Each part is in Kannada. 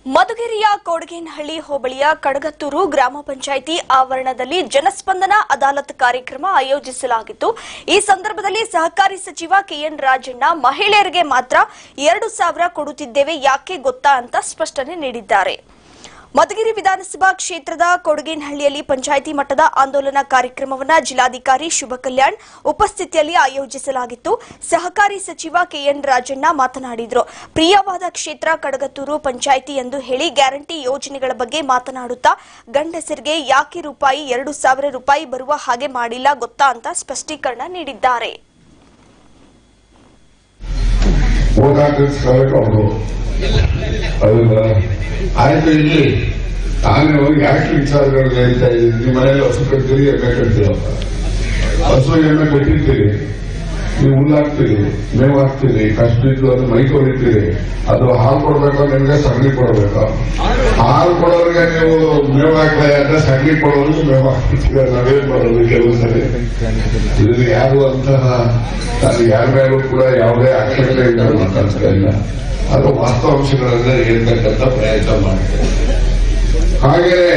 ಮಧುಗಿರಿಯ ಕೋಡಗೇನಹಳ್ಳಿ ಹೋಬಳಿಯ ಕಡಗತ್ತೂರು ಗ್ರಾಮ ಪಂಚಾಯಿತಿ ಆವರಣದಲ್ಲಿ ಜನಸ್ಪಂದನ ಅದಾಲತ್ ಕಾರ್ಯಕ್ರಮ ಆಯೋಜಿಸಲಾಗಿತ್ತು ಈ ಸಂದರ್ಭದಲ್ಲಿ ಸಹಕಾರಿ ಸಚಿವ ಕೆಎನ್ ರಾಜಣ್ಣ ಮಹಿಳೆಯರಿಗೆ ಮಾತ್ರ ಎರಡು ಸಾವಿರ ಕೊಡುತ್ತಿದ್ದೇವೆ ಯಾಕೆ ಗೊತ್ತಾ ಅಂತ ಸ್ಪಷ್ಟನೆ ನೀಡಿದ್ದಾರೆ ಮಧುಗಿರಿ ವಿಧಾನಸಭಾ ಕ್ಷೇತ್ರದ ಕೊಡಗೇನಹಳ್ಳಿಯಲ್ಲಿ ಪಂಚಾಯಿತಿ ಮಟ್ಟದ ಆಂದೋಲನ ಕಾರ್ಯಕ್ರಮವನ್ನು ಜಿಲ್ಲಾಧಿಕಾರಿ ಶುಭ ಕಲ್ಯಾಣ್ ಉಪಸ್ಥಿತಿಯಲ್ಲಿ ಆಯೋಜಿಸಲಾಗಿತ್ತು ಸಹಕಾರಿ ಸಚಿವ ಕೆಎನ್ ರಾಜಣ್ಣ ಮಾತನಾಡಿದರು ಪ್ರಿಯವಾದ ಕ್ಷೇತ್ರ ಕಡಗತ್ತೂರು ಪಂಚಾಯಿತಿ ಎಂದು ಹೇಳಿ ಗ್ಯಾರಂಟಿ ಯೋಜನೆಗಳ ಬಗ್ಗೆ ಮಾತನಾಡುತ್ತಾ ಗಂಡಸರಿಗೆ ಯಾಕೆ ರೂಪಾಯಿ ಎರಡು ಸಾವಿರ ರೂಪಾಯಿ ಬರುವ ಹಾಗೆ ಮಾಡಿಲ್ಲ ಗೊತ್ತಾ ಅಂತ ಸ್ಪಷ್ಟೀಕರಣ ನೀಡಿದ್ದಾರೆ ಓಟ್ ಹಾಕಿಸ್ಕೋಬೇಕು ಅವರು ಹೌದಾ ಆಯ್ತು ಇಲ್ಲಿ ನಾನು ಹೋಗಿ ಯಾಕೆ ವಿಚಾರಗಳು ಹೇಳ್ತಾ ಇದ್ದೀನಿ ನಿಮ್ಮ ಮನೇಲಿ ಹಸು ಕಟ್ತೀರಿ ಎಮ್ಮೆ ಕಟ್ತೀರಪ್ಪ ಹಸು ಎಮ್ಮೆ ಕಟ್ಟಿರ್ತೀರಿ ನೀವು ಹುಲ್ಲು ಹಾಕ್ತೀರಿ ಮೇವು ಹಾಕ್ತೀರಿ ಕಷ್ಟ ಇದ್ದು ಅದು ಮೈ ಕೊಡಿತೀರಿ ಅದು ಹಾಲು ಕೊಡ್ಬೇಕು ನಿಮ್ಗೆ ಸಗಣಿ ಕೊಡಬೇಕು ಹಾಲು ಕೊಡೋರಿಗೆ ನೀವು ಮೇವು ಹಾಕ್ತಾ ಅಂದ್ರೆ ಸಗಣಿ ಕೊಡೋರಿಗೆ ಮೇವು ಹಾಕ್ತಿರ್ತೀರ ನಾವೇನ್ ಮಾಡೋದು ಕೆಲವು ಸರಿ ಇದನ್ನು ಯಾರು ಅಂತಹ ನಾನು ಯಾರ ಮೇಲೂ ಕೂಡ ಯಾವುದೇ ಆಕ್ಷೇಪಣೆಯಿಂದ ಮಾತಾಡ್ತಾ ಇಲ್ಲ ಅದು ವಾಸ್ತವಾಂಶಗಳನ್ನ ಹೇಳ್ತಕ್ಕಂಥ ಪ್ರಯತ್ನ ಮಾಡ್ತೇನೆ ಹಾಗೆಯೇ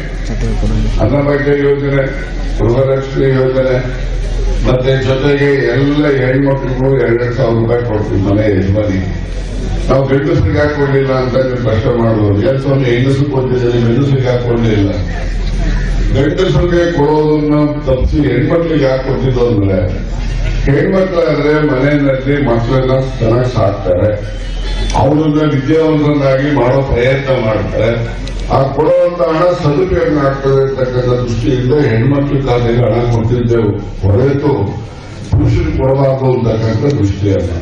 ಅನ್ನಭಾಗ್ಯ ಯೋಜನೆ ಗೃಹರಕ್ಷಣೆ ಯೋಜನೆ ಮತ್ತೆ ಜೊತೆಗೆ ಎಲ್ಲ ಹೆಣ್ಮಕ್ಳಿಗೂ ಎರಡೆರಡು ಸಾವಿರ ರೂಪಾಯಿ ಕೊಡ್ತೀವಿ ಮನೆ ಯಜಮಾನಿ ನಾವು ಗಂಡಸರಿಗೆ ಹಾಕೊಂಡಿಲ್ಲ ಅಂತ ನೀವು ಪ್ರಶ್ನೆ ಮಾಡ್ಬೋದು ಎರಡು ಸಾವಿರ ಹೆಂಗಸರು ಕೊಟ್ಟಿದ್ದೀರಿ ಗಂಡಸರಿಗೆ ಹಾಕೊಂಡಿಲ್ಲ ಗಂಡಸರಿಗೆ ಕೊಡೋದನ್ನ ತಪ್ಪಿಸಿ ಹೆಣ್ಮಕ್ಳಿಗೆ ಯಾಕೆ ಕೊಟ್ಟಿದ್ದು ಅಂದ್ರೆ ಹೆಣ್ಮಕ್ಳಾದ್ರೆ ಮನೆಯಲ್ಲಿ ಮಕ್ಕಳನ್ನ ಚೆನ್ನಾಗಿ ಸಾಕ್ತಾರೆ ಅವರನ್ನ ವಿದ್ಯಾವಂತರನ್ನಾಗಿ ಮಾಡೋ ಪ್ರಯತ್ನ ಮಾಡ್ತಾರೆ ಆ ಕೊಡುವಂತ ಹಣ ಸದುಪಯೋಗ ಆಗ್ತದೆ ಅಂತಕ್ಕಂಥ ದೃಷ್ಟಿಯಿಂದ ಹೆಣ್ಮಕ್ಳ ಖಾತೆಗೆ ಹಣ ಕೊಟ್ಟಿದ್ದೆವು ಹೊರತು ಪುರುಷರಿಗೆ ಕೊಡಬಾರ್ದು ಅಂತಕ್ಕಂಥ ದೃಷ್ಟಿಯಲ್ಲ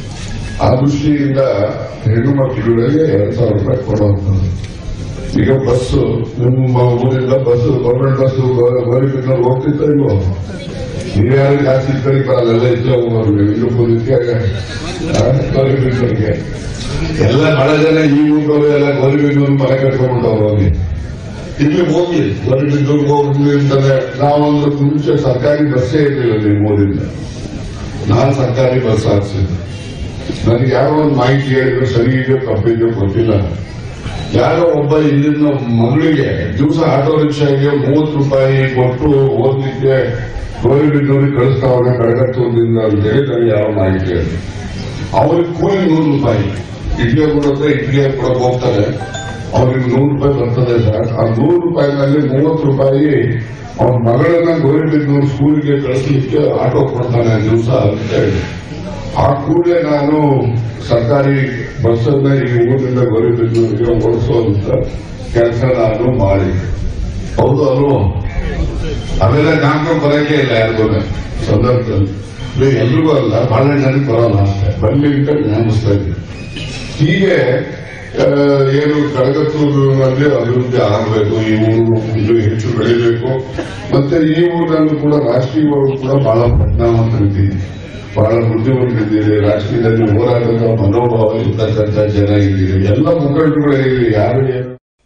ಆ ದೃಷ್ಟಿಯಿಂದ ಹೆಣ್ಣು ಮಕ್ಕಳಿಗೆ ಎರಡ್ ಸಾವಿರ ರೂಪಾಯಿ ಕೊಡುವಂಥದ್ದು ಈಗ ಬಸ್ಸು ನಿಮ್ಮ ಊರಿಂದ ಬಸ್ ಗೌರ್ಮೆಂಟ್ ಬಸ್ ಗೌರಿಬಿದ್ನವ್ರು ಹೋಗ್ತಿತ್ತ ಇಲ್ವೋ ನೀವ್ಯಾರು ಜಾಸ್ತಿ ಕಡೆ ಅಲ್ಲೆಲ್ಲ ಇದ್ದೇ ಹೋಗೋರು ಇಲ್ಲೂ ಪೂರೈಕೆ ಗೌರಿಬಿದ್ನವ್ರಿಗೆ ಎಲ್ಲ ಬಹಳ ಜನ ಈ ಊರು ಎಲ್ಲ ಗೌರಿಬಿದ್ನೂರು ಮನೆ ಕಟ್ಕೊಂಡ್ಬಿಟ್ಟವ್ರು ಹೋಗಿ ಇಲ್ಲಿ ಹೋಗಿ ಗೌರಿಬಿದ್ನೂರ್ಗೆ ಹೋಗಿ ಅಂತಾನೆ ನಾವೊಂದು ಮುಂಚೆ ಸರ್ಕಾರಿ ಬಸ್ಸೇ ಇರಲಿಲ್ಲ ನಿಮ್ಮ ಊರಿಂದ ನಾನು ಸರ್ಕಾರಿ ಬಸ್ ಹಾಕ್ಸಿದ್ದೆ ನನಗೆ ಯಾರೋ ಒಂದು ಮಾಹಿತಿ ಹೇಳಿದ್ರು ಸರಿ ಇದೆಯೋ ತಪ್ಪಿದೆಯೋ ಗೊತ್ತಿಲ್ಲ ಯಾರೋ ಒಬ್ಬ ಇಲ್ಲಿನ ಮಗಳಿಗೆ ದಿವಸ ಆಟೋ ರಿಕ್ಷಾಗೆ ಮೂವತ್ತು ರೂಪಾಯಿ ಕೊಟ್ಟು ಓದ್ಲಿಕ್ಕೆ ಗೌರಿಬಿದ್ದೂರಿಗೆ ಕಳಿಸ್ತಾವನ್ನ ಕಡಗತ್ತೂರಿಂದ ಅಂತೇಳಿ ನನಗೆ ಯಾರೋ ಮಾಹಿತಿ ಹೇಳಿದ್ರು ಅವ್ರಿಗೆ ಕೂಲಿ ನೂರು ರೂಪಾಯಿ ಇಡ್ಲಿ ಕೊಡುತ್ತೆ ಇಡ್ಲಿ ಕೊಡಕ್ ಹೋಗ್ತಾರೆ ಅವ್ರಿಗೆ ನೂರು ರೂಪಾಯಿ ಬರ್ತದೆ ಸರ್ ಆ ನೂರು ರೂಪಾಯಿನಲ್ಲಿ ಮೂವತ್ತು ರೂಪಾಯಿ ಅವ್ರ ಮಗಳನ್ನ ಗೌರಿಬಿದ್ದೂರು ಸ್ಕೂಲ್ಗೆ ಕಳಿಸ್ಲಿಕ್ಕೆ ಆಟೋ ಕೊಡ್ತಾನೆ ದಿವಸ ಅಂತ ಹೇಳಿ ಆ ಕೂಡಲೇ ನಾನು ಸರ್ಕಾರಿ ಬಸ್ಸನ್ನ ಈ ಊರಿನಿಂದ ಗೌರಿಬಿದ್ದೂರಿಗೆ ಓಡಿಸುವಂತ ಕೆಲಸ ನಾನು ಮಾಡಿ ಹೌದು ಅಲ್ವೋ ಅವೆಲ್ಲ ನಾಲ್ಕು ಬರೋಕೆ ಇಲ್ಲ ಯಾರಿಗೂ ಸಂದರ್ಭದಲ್ಲಿ ಇದು ಎಲ್ರಿಗೂ ಅಲ್ಲ ಬಹಳ ಜನಕ್ಕೆ ಬರೋಲ್ಲ ಅಷ್ಟೇ ಬನ್ನಿ ಅಂತ ಜ್ಞಾಪಿಸ್ತಾ ಇದ್ದೀನಿ ಹೀಗೆ ಆ, ಏನು ಕಡಗತ್ತೂರಿನಲ್ಲಿ ಅಭಿವೃದ್ಧಿ ಆಗಬೇಕು ಈ ಊರು ಇದು ಹೆಚ್ಚು ಬೆಳಿಬೇಕು ಮತ್ತೆ ಈ ಊರಿನಲ್ಲೂ ಕೂಡ ರಾಷ್ಟ್ರೀಯವಾಗಿ ಕೂಡ ಬಹಳ ಪರಿಣಾಮಕಾರಿದ್ದೀರಿ ಬಹಳ ಬುದ್ಧಿವಂತಿದ್ದೀರಿ ರಾಜಕೀಯದಲ್ಲಿ ಹೋರಾಟದ ಮನೋಭಾವ ಇರ್ತಕ್ಕಂಥ ಜನ ಇದ್ದೀರಿ ಎಲ್ಲ ಮುಖಂಡರುಗಳೇ ಇಲ್ಲಿ ಯಾರು ಏನು